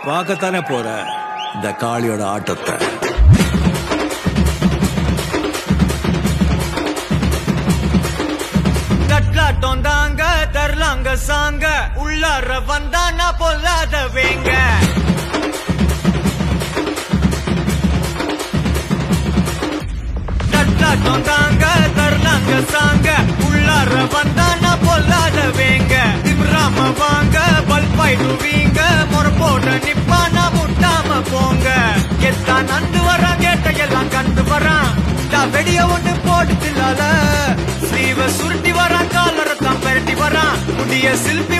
பார்க்கத்தானே போற இந்த காளியோட ஆட்டத்தை தட்லாட்டம் தாங்க தரலாங்க சாங்க உள்ளார வந்தானா பொல்லாத வேங்க தட்லாட்டம் தாங்க தரலாங்க சாங்க உள்ளார வந்தானா பொல்லாத வேங்க திம்ராம வாங்க பல்பாயிடுவீங்க முறப்போட நிப்பானா முட்டாம போங்க எத்தான் நந்து வரான் கேட்டையெல்லாம் கண்டு வரான் நான் வெடிய ஒண்ணு போட்டு தில்லால ஸ்லீவ சுருட்டி வரான் காலரை தான் பெரட்டி வரான் முடிய சில்பி